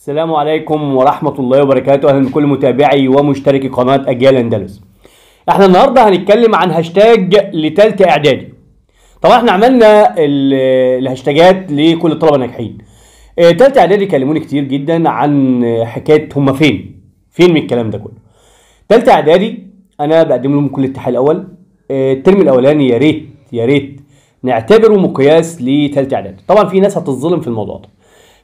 السلام عليكم ورحمة الله وبركاته أهلا بكل متابعي ومشتركي قناة أجيال أندلس احنا النهاردة هنتكلم عن هاشتاج لتالتة إعدادي طبعا احنا عملنا ال- الهاشتاجات لكل الطلبة الناجحين آه، تالتة إعدادي كلموني كتير جدا عن حكاية هما فين فين من الكلام ده كله تالتة إعدادي أنا بقدم لهم كل التحية الأول آه، الترم الأولاني يا ريت يا ريت نعتبره مقياس لتالتة إعدادي طبعا في ناس هتتظلم في الموضوع ده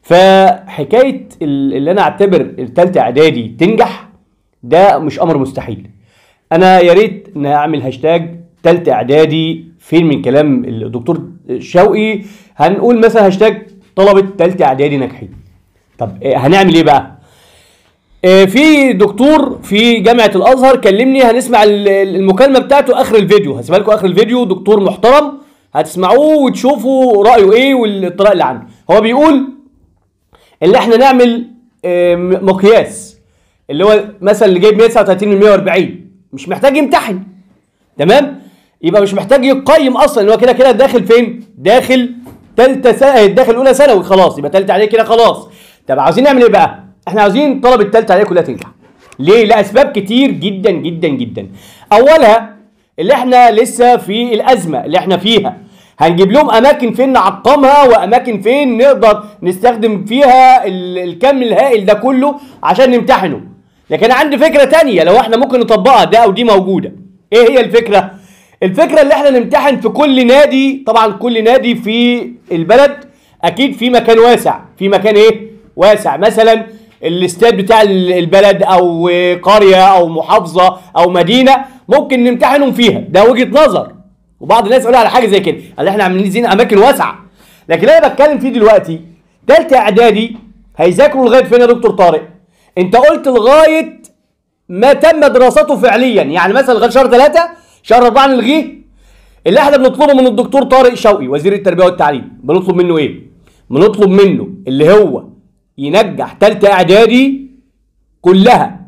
فحكايه ال- اللي انا اعتبر التالتة اعدادي تنجح ده مش امر مستحيل انا يا ريت نعمل هاشتاج تالتة اعدادي فين من كلام الدكتور شوقي هنقول مثلا هاشتاج طلبه تالتة اعدادي ناجحين طب إيه هنعمل ايه بقى آه، في دكتور في جامعه الازهر كلمني هنسمع ال- ال- المكالمه بتاعته اخر الفيديو هسيبها لكم اخر الفيديو دكتور محترم هتسمعوه وتشوفوا رايه ايه والطريقه اللي عنده هو بيقول اللي احنا نعمل آه، م- مقياس اللي هو مثلا اللي جايب 139 من 140 مش محتاج يمتحن تمام يبقى مش محتاج يقيم اصلا ان هو كده كده داخل فين داخل ثالثه سنه داخل اولى ثانوي خلاص يبقى ثالثه عليه كده خلاص طب عاوزين نعمل ايه بقى احنا عاوزين طلبه ثالثه عليه كلها تنجح ليه لاسباب كتير جدا جدا جدا اولها اللي احنا لسه في الازمه اللي احنا فيها هنجيب لهم اماكن فين نعقمها واماكن فين نقدر نستخدم فيها ال- الكم الهائل ده كله عشان نمتحنه لكن عندي فكره تانية لو احنا ممكن نطبقها ده او دي موجوده ايه هي الفكره الفكره اللي احنا نمتحن في كل نادي طبعا كل نادي في البلد اكيد في مكان واسع في مكان ايه واسع مثلا الاستاد بتاع ال- البلد او قريه او محافظه او مدينه ممكن نمتحنهم فيها ده وجهه نظر وبعض الناس يقولوا على حاجه زي كده قال احنا عاملين اماكن واسعه لكن انا بتكلم فيه دلوقتي ثالثه اعدادي هيذاكروا لغايه فين يا دكتور طارق انت قلت لغايه ما تم دراسته فعليا يعني مثلا لغايه شهر ثلاثة شهر أربعة نلغيه اللي احنا بنطلبه من الدكتور طارق شوقي وزير التربيه والتعليم بنطلب منه ايه بنطلب منه اللي هو ينجح ثالثه اعدادي كلها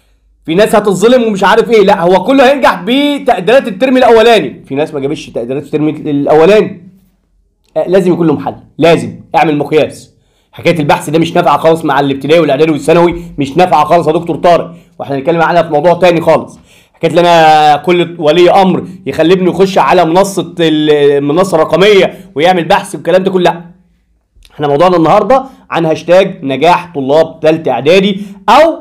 في ناس هتتظلم ومش عارف ايه لا هو كله هينجح بتقديرات الترم الاولاني في ناس ما جابتش تقديرات الترم الاولاني آه، لازم يكون لهم حل لازم اعمل مقياس حكايه البحث ده مش نافعه خالص مع الابتدائي والاعدادي والثانوي مش نافعه خالص يا دكتور طارق واحنا هنتكلم عنها في موضوع تاني خالص حكايه ان انا كل ولي امر يخلي ابنه يخش على منصه المنصه الرقميه ويعمل بحث والكلام ده كله لا احنا موضوعنا النهارده عن هاشتاج نجاح طلاب ثالثه اعدادي او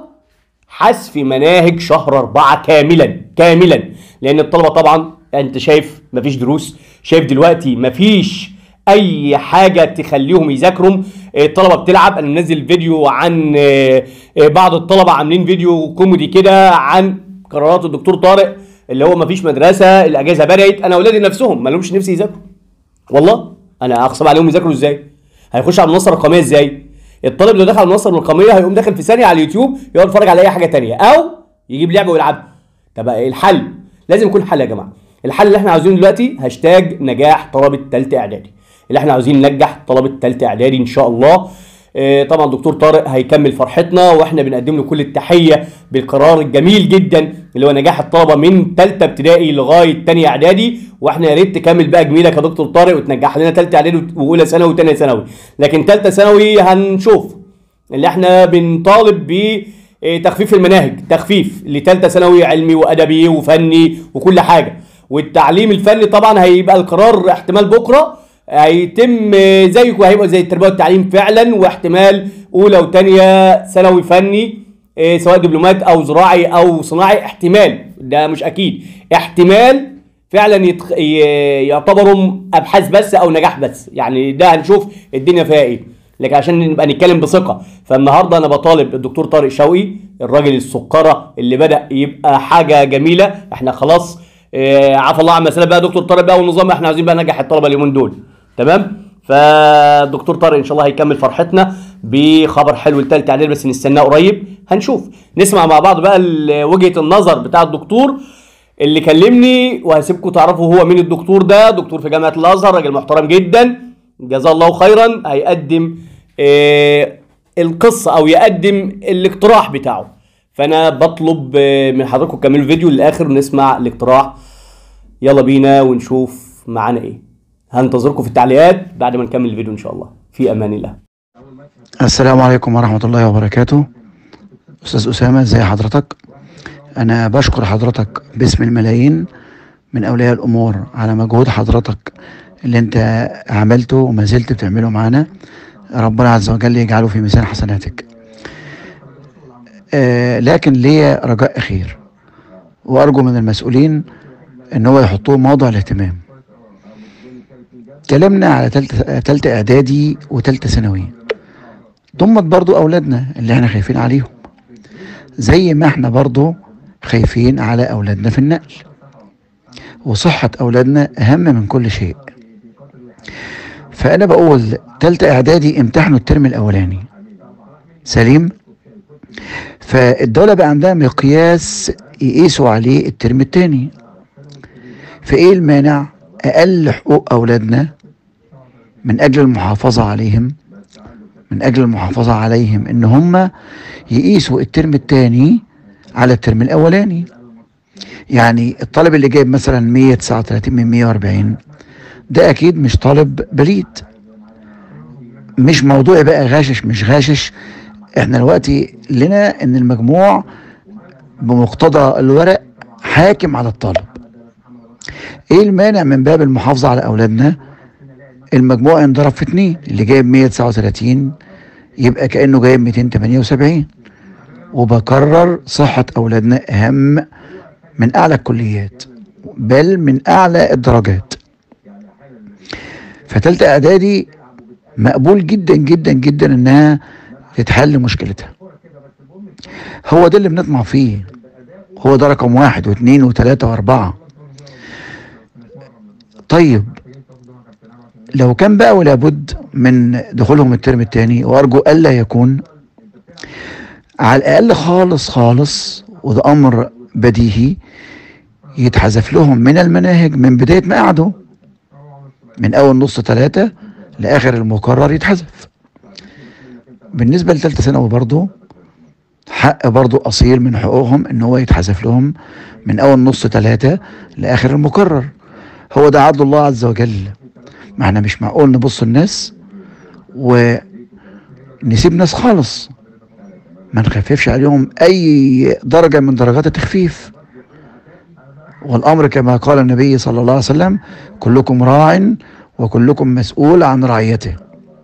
حذف مناهج شهر أربعة كاملا كاملا لأن الطلبة طبعا أنت شايف مفيش دروس شايف دلوقتي مفيش أي حاجة تخليهم يذاكروا الطلبة بتلعب أنا منزل فيديو عن آه، آه، بعض الطلبة عاملين فيديو كوميدي كده عن قرارات الدكتور طارق اللي هو مفيش مدرسة الأجازة بدأت أنا أولادي نفسهم ما لهمش نفسي يذاكروا والله أنا أغصب عليهم يذاكروا إزاي هيخش على المنصة الرقمية إزاي الطالب اللي دخل على المنصه الرقميه هيقوم داخل في ثانيه على اليوتيوب يقعد يتفرج على اي حاجه تانية او يجيب لعبه ويلعبها طب إيه الحل لازم يكون حل يا جماعه الحل اللي احنا عاوزينه دلوقتي هاشتاج نجاح طلبه ثالثه اعدادي اللي احنا عاوزين ننجح طلبه ثالثه اعدادي ان شاء الله آه، طبعا دكتور طارق هيكمل فرحتنا واحنا بنقدم له كل التحيه بالقرار الجميل جدا اللي هو نجاح الطلبه من ثالثه ابتدائي لغايه ثانيه اعدادي واحنا يا ريت تكمل بقى جميلك يا دكتور طارق وتنجح لنا ثالثه اعدادي واولى ثانوي وثانيه ثانوي لكن ثالثه ثانوي هنشوف اللي احنا بنطالب ب تخفيف المناهج تخفيف لثالثه ثانوي علمي وادبي وفني وكل حاجه والتعليم الفني طبعا هيبقى القرار احتمال بكره هيتم زيه وهيبقى زي التربيه والتعليم فعلا واحتمال اولى وثانيه ثانوي فني اه، سواء دبلومات او زراعي او صناعي احتمال ده مش اكيد احتمال فعلا يتخ... ي- يعتبروا ابحاث بس او نجاح بس يعني ده هنشوف الدنيا فيها ايه لكن عشان نبقى نتكلم بثقه فالنهارده انا بطالب الدكتور طارق شوقي الراجل السكره اللي بدا يبقى حاجه جميله احنا خلاص آه، عفى الله عن مسألة بقى دكتور طارق بقى والنظام احنا عايزين بقى ننجح الطلبه اليومين دول تمام فالدكتور طارق ان شاء الله هيكمل فرحتنا بخبر حلو لتالت اعدادي بس نستناه قريب هنشوف نسمع مع بعض بقى ال- وجهه النظر بتاع الدكتور اللي كلمني وهسيبكم تعرفوا هو مين الدكتور ده دكتور في جامعه الازهر راجل محترم جدا جزاه الله خيرا هيقدم آه، القصه او يقدم الاقتراح بتاعه فانا بطلب آه، من حضراتكم تكملوا الفيديو للاخر ونسمع الاقتراح يلا بينا ونشوف معانا ايه هنتظركم في التعليقات بعد ما نكمل الفيديو ان شاء الله في امان الله السلام عليكم ورحمة الله وبركاته أستاذ أسامة ازي حضرتك أنا بشكر حضرتك باسم الملايين من أولياء الأمور على مجهود حضرتك اللي أنت عملته وما زلت بتعمله معانا ربنا عز وجل يجعله في ميزان حسناتك آه لكن ليا رجاء أخير وأرجو من المسؤولين إن هو يحطوه موضع الاهتمام كلامنا على تالتة, تالتة إعدادي وتالتة ثانوي ضمت برضو أولادنا اللي احنا خايفين عليهم زي ما احنا برضو خايفين على أولادنا في النقل وصحة أولادنا أهم من كل شيء فأنا بقول تالتة إعدادي امتحنوا الترم الأولاني سليم فالدولة بقى عندها مقياس يقيسوا عليه الترم التاني فإيه المانع أقل حقوق أولادنا من أجل المحافظة عليهم من أجل المحافظة عليهم إن هم يقيسوا الترم الثاني على الترم الأولاني يعني الطالب اللي جايب مثلا 139 من 140 ده أكيد مش طالب بليد مش موضوع بقى غاشش مش غاشش احنا دلوقتي لنا ان المجموع بمقتضى الورق حاكم على الطالب ايه المانع من باب المحافظة على اولادنا المجموع ينضرب في اتنين اللي جايب 139 يبقى كأنه جايب 278 وبكرر صحة أولادنا أهم من أعلى الكليات بل من أعلى الدرجات فتالتة إعدادي مقبول جدا جدا جدا إنها تتحل مشكلتها هو ده اللي بنطمع فيه هو ده رقم واحد واثنين وثلاثة وأربعة طيب لو كان بقى ولا بد من دخولهم الترم الثاني وارجو الا يكون على الاقل خالص خالص وده امر بديهي يتحذف لهم من المناهج من بدايه ما قعدوا من اول نص ثلاثه لاخر المقرر يتحذف بالنسبه لثالثه ثانوي برضه حق برضه اصيل من حقوقهم ان هو يتحذف لهم من اول نص ثلاثه لاخر المقرر هو ده عدل الله عز وجل ما احنا مش معقول نبص الناس ونسيب ناس خالص ما نخففش عليهم اي درجه من درجات التخفيف والامر كما قال النبي صلى الله عليه وسلم كلكم راع وكلكم مسؤول عن رعيته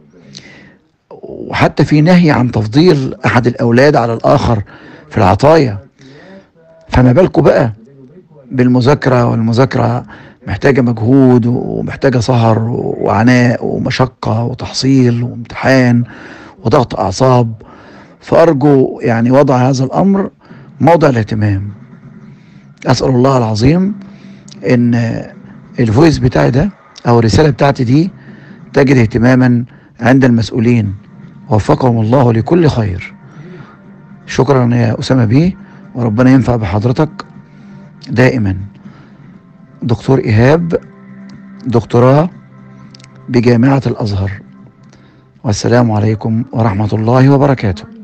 وحتى في نهي عن تفضيل احد الاولاد على الاخر في العطايا فما بالكم بقى بالمذاكره والمذاكره محتاجة مجهود ومحتاجة سهر وعناء ومشقة وتحصيل وامتحان وضغط أعصاب فأرجو يعني وضع هذا الأمر موضع الاهتمام أسأل الله العظيم إن الفويس بتاعي ده أو الرسالة بتاعتي دي تجد اهتماما عند المسؤولين وفقهم الله لكل خير شكرا يا أسامة بيه وربنا ينفع بحضرتك دائما دكتور إيهاب دكتوراه بجامعة الأزهر والسلام عليكم ورحمة الله وبركاته